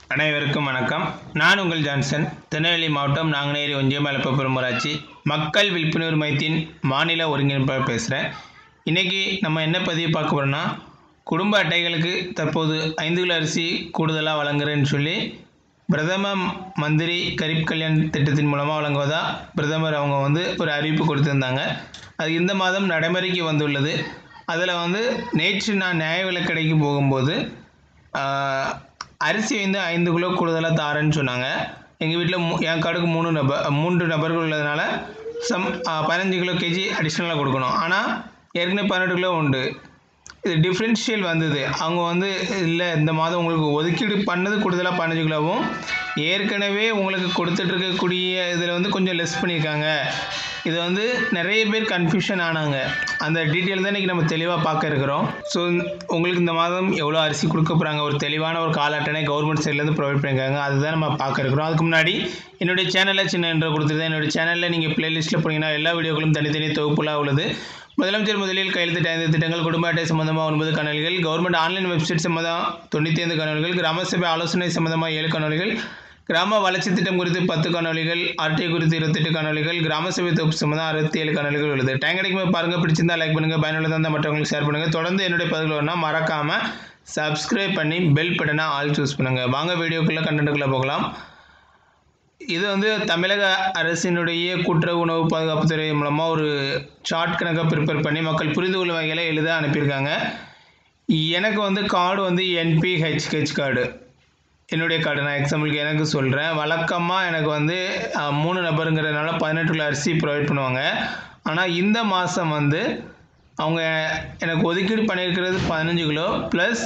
அனைவருக்கும் வணக்கம் நான் உங்கள் ஜான்சன் திருநெல்வேலி மாவட்டம் நாங்குநேரி ஒன்றியம் மலப்பபுரம் ஊராட்சி மக்கள் விழிப்புணர்வு மையத்தின் மாநில ஒருங்கிணைப்பாளர் பேசுகிறேன் இன்றைக்கி நம்ம என்ன பதிவு பார்க்க போகிறோம்னா குடும்ப அட்டைகளுக்கு தற்போது ஐந்து கிலோ அரிசி கூடுதலாக வழங்குறேன்னு சொல்லி பிரதம மந்திரி கரீப் கல்யாண் திட்டத்தின் மூலமாக வழங்குவதா பிரதமர் அவங்க வந்து ஒரு அறிவிப்பு கொடுத்திருந்தாங்க அது இந்த மாதம் நடைமுறைக்கு வந்துள்ளது அதில் வந்து நேற்று நான் நியாய விலைக்கடைக்கு போகும்போது ஆஹ், அரிசி வந்து ஐந்து கிலோ கூடுதலாக தாரேன்னு சொன்னாங்க எங்கள் வீட்டில் மூ என் கார்டுக்கு மூணு நபர் மூன்று நபர்கள் உள்ளதுனால சம் ஆஹ், பதினஞ்சு கிலோ கேஜி அடிஷ்னலாக கொடுக்கணும் ஆனால் ஏற்கனவே பதினெட்டு கிலோ உண்டு இது டிஃப்ரென்ஷியல் வந்தது அவங்க வந்து இல்லை இந்த மாதம் உங்களுக்கு ஒதுக்கீடு பண்ணது கூடுதலாக பதினஞ்சு கிலோவும் ஏற்கனவே உங்களுக்கு கொடுத்துட்டு இருக்கக்கூடிய இதில் வந்து கொஞ்சம் லெஸ் பண்ணியிருக்காங்க இது வந்து நிறைய பேர் கன்ஃபியூஷன் ஆனாங்க அந்த டீட்டெயில் தான் இன்றைக்கி நம்ம தெளிவாக பார்க்க இருக்கிறோம் ஸோ உங்களுக்கு இந்த மாதம் எவ்வளோ அரிசி கொடுக்க போகிறாங்க ஒரு தெளிவான ஒரு கால அட்டனை கவர்மெண்ட் சைட்லேருந்து ப்ரொவைட் பண்ணியிருக்காங்க அதுதான் நம்ம பார்க்க இருக்கிறோம் அதுக்கு முன்னாடி என்னுடைய சேனலில் சின்ன என்ற கொடுத்துருந்தேன் என்னுடைய சேனலில் நீங்கள் பிளேலிஸ்ட்டில் போனீங்கன்னா எல்லா வீடியோக்களும் தனித்தனி தொகுப்புலாக உள்ளது முதலமைச்சர் முதலில் கையெழுத்திட்ட ஐந்து திட்டங்கள் குடும்ப அட்டை சம்பந்தமாக ஒன்பது கணல்கள் கவர்மெண்ட் ஆன்லைன் வெப்சைட் சம்பந்தம் தொண்ணூற்றி ஐந்து கணல்கள் கிராம சபை ஆலோசனை சம்பந்தமாக ஏழு கணல்கள் கிராம வளர்ச்சி திட்டம் குறித்து பத்து காணொலிகள் ஆர்டிஐ குறித்து இருபத்தெட்டு காணொலிகள் கிராம சபை தொகுப்பு சம்பந்தம் அறுபத்தி ஏழு காணொலிகள் உள்ளது டைம் கிடைக்கும் பாருங்க பிடிச்சிருந்தா லைக் பண்ணுங்க பயனுள்ளதாக இருந்தால் மற்றவங்களுக்கு ஷேர் பண்ணுங்க தொடர்ந்து என்னுடைய பதிவுகள் வேணால் மறக்காம சப்ஸ்கிரைப் பண்ணி பெல் பட்டனை ஆல் சூஸ் பண்ணுங்க வாங்க வீடியோக்குள்ள கண்டென்ட்டுக்குள்ளே போகலாம் இது வந்து தமிழக அரசினுடைய கூட்டுறவு உணவு பாதுகாப்புத்துறை மூலமாக ஒரு சார்ட் கணக்காக ப்ரிப்பேர் பண்ணி மக்கள் புரிந்து கொள்ளும் வகையில் எழுத அனுப்பியிருக்காங்க எனக்கு வந்து கார்டு வந்து என்பிஹெச்ஹெச் கார்டு என்னுடைய கார்டு நான் எக்ஸாம்பிளுக்கு எனக்கு சொல்கிறேன் வழக்கமாக எனக்கு வந்து அஹ், மூணு நபருங்கிறதுனால பதினெட்டு கிலோ அரிசி ப்ரொவைட் பண்ணுவாங்க ஆனால் இந்த மாதம் வந்து அவங்க எனக்கு ஒதுக்கீடு பண்ணியிருக்கிறது பதினஞ்சு கிலோ ப்ளஸ்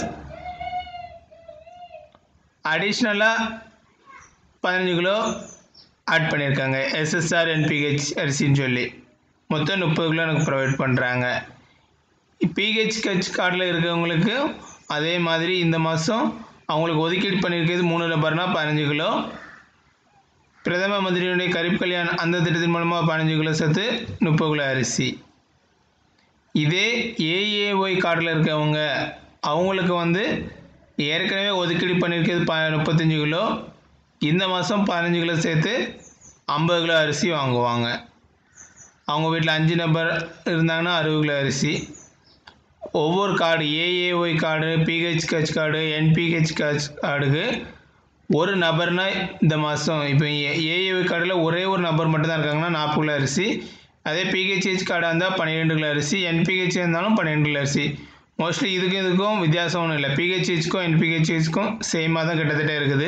அடிஷ்னலாக பதினஞ்சு கிலோ ஆட் பண்ணியிருக்காங்க எஸ்எஸ்ஆர் என்பிஹெச் அரிசின்னு சொல்லி மொத்தம் முப்பது கிலோ எனக்கு ப்ரொவைட் பண்ணுறாங்க பிஹெச் கச் கார்டில் இருக்கிறவங்களுக்கு அதே மாதிரி இந்த மாதம் அவங்களுக்கு ஒதுக்கீடு பண்ணியிருக்கிறது மூணு நபர்னா பதினஞ்சு கிலோ பிரதம மந்திரியுடைய கரீப் கல்யாண் அந்த திட்டத்தின் மூலமாக பதினஞ்சு கிலோ சேர்த்து முப்பது கிலோ அரிசி இதே ஏஏஒய் கார்டில் இருக்கவங்க அவங்களுக்கு வந்து ஏற்கனவே ஒதுக்கீடு பண்ணியிருக்கிறது ப முப்பத்தஞ்சு கிலோ இந்த மாதம் பதினஞ்சு கிலோ சேர்த்து ஐம்பது கிலோ அரிசி வாங்குவாங்க அவங்க வீட்டில் அஞ்சு நபர் இருந்தாங்கன்னா அறுபது கிலோ அரிசி ஒவ்வொரு கார்டு ஏஏஒய் கார்டு பிஹெச் கச் கார்டு என்பிஹெச் கச் கார்டுக்கு ஒரு நபர்னா இந்த மாதம் இப்போ ஏஏஒய் கார்டில் ஒரே ஒரு நபர் மட்டும் தான் இருக்காங்கன்னா நாற்பது கிலோ அரிசி அதே பிஹெச்ஹெச் கார்டாக இருந்தால் பன்னிரெண்டு கிலோ அரிசி என்பிஹெச் இருந்தாலும் பன்னிரெண்டு கிலோ அரிசி மோஸ்ட்லி இதுக்கும் இதுக்கும் வித்தியாசம் ஒன்றும் இல்லை பிஹெச்ஹெச்க்கும் என்பிஹெச்ஹெச்க்கும் சேமாக தான் கிட்டத்தட்ட இருக்குது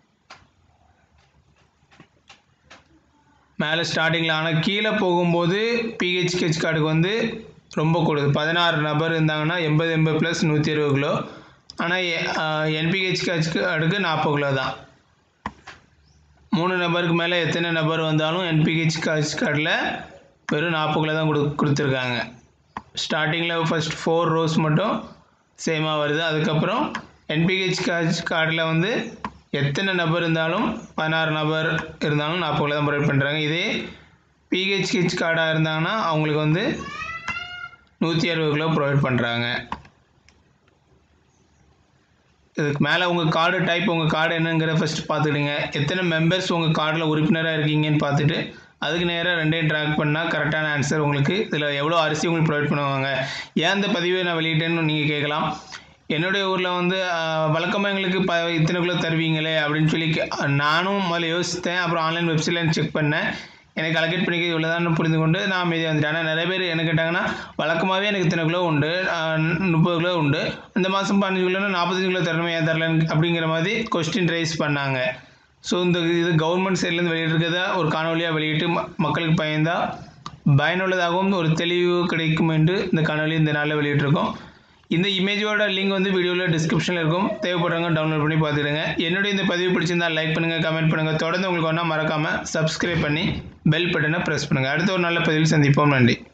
மேலே ஸ்டார்டிங்கில் ஆனால் கீழே போகும்போது பிஹெச்ஹெச் கார்டுக்கு வந்து ரொம்ப கூடுது பதினாறு நபர் இருந்தாங்கன்னா எண்பது எண்பது ப்ளஸ் நூற்றி இருபது கிலோ ஆனால் என்பிஹெச் கார்டுக்கு நாற்பது கிலோ தான் மூணு நபருக்கு மேலே எத்தனை நபர் வந்தாலும் என்பிஹெச் கார்டு கார்டில் வெறும் நாற்பது கிலோ தான் கொடு கொடுத்துருக்காங்க ஸ்டார்டிங்கில் ஃபர்ஸ்ட் ஃபோர் ரோஸ் மட்டும் சேமாக வருது அதுக்கப்புறம் என்பிஹெச் கார்டு கார்டில் வந்து எத்தனை நபர் இருந்தாலும் பதினாறு நபர் இருந்தாலும் நாற்பது கிலோ தான் ப்ரொவைட் பண்ணுறாங்க இதே பிஹெச்ஹெச் கார்டாக இருந்தாங்கன்னா அவங்களுக்கு வந்து நூற்றி அறுபது கிலோ ப்ரொவைட் பண்ணுறாங்க இதுக்கு மேலே உங்கள் கார்டு டைப் உங்கள் கார்டு என்னங்கிற ஃபஸ்ட்டு பார்த்துக்கிடுங்க எத்தனை மெம்பர்ஸ் உங்கள் கார்டில் உறுப்பினராக இருக்கீங்கன்னு பார்த்துட்டு அதுக்கு நேராக ரெண்டையும் ட்ராக் பண்ணால் கரெக்டான ஆன்சர் உங்களுக்கு இதில் எவ்வளோ அரிசி உங்களுக்கு ப்ரொவைட் பண்ணுவாங்க ஏன் இந்த பதிவை நான் வெளியிட்டேன்னு நீங்கள் கேட்கலாம் என்னுடைய ஊரில் வந்து வழக்கமாக எங்களுக்கு ப இத்தனை கிலோ தருவீங்களே அப்படின்னு சொல்லி கே- நானும் முதல்ல யோசித்தேன் அப்புறம் ஆன்லைன் வெப்சைட்டில் செக் பண்ணேன் எனக்கு அலோகேட் பண்ணிக்க இவ்வளோதான் புரிந்து கொண்டு நான் மீதி வந்துட்டேன் ஆனால் நிறைய பேர் என்ன கேட்டாங்கன்னா வழக்கமாகவே எனக்கு இத்தனை கிலோ உண்டு ஆஹ் முப்பது கிலோ உண்டு இந்த மாதம் பதினஞ்சு கிலோனா நாற்பத்தஞ்சு கிலோ தரணும் ஏன் தரலன்னு அப்படிங்கிற மாதிரி கொஸ்டின் ரைஸ் பண்ணாங்க ஸோ இந்த இது கவர்மெண்ட் சைட்லேருந்து வெளியிட்டிருக்கிறத ஒரு காணொலியாக வெளியிட்டு ம- மக்களுக்கு பயந்தா பயனுள்ளதாகவும் ஒரு தெளிவு கிடைக்கும் என்று இந்த காணொலி இந்த நாளில் வெளியிட்டிருக்கோம் இந்த இமேஜோட லிங்க் வந்து வீடியோவில் டிஸ்கிரிப்ஷனில் இருக்கும் தேவைப்படுறவங்க டவுன்லோட் பண்ணி பார்த்துடுங்க என்னுடைய இந்த பதிவு பிடிச்சிருந்தா லைக் பண்ணுங்கள் கமெண்ட் பண்ணுங்கள் தொடர்ந்து உங்களுக்கு ஒன்றா மறக்காமல் சப்ஸ்கிரைப் பண்ணி பெல் பட்டனை ப்ரெஸ் பண்ணுங்கள் அடுத்த ஒரு நல்ல பதிவில் சந்திப்போம் நன்றி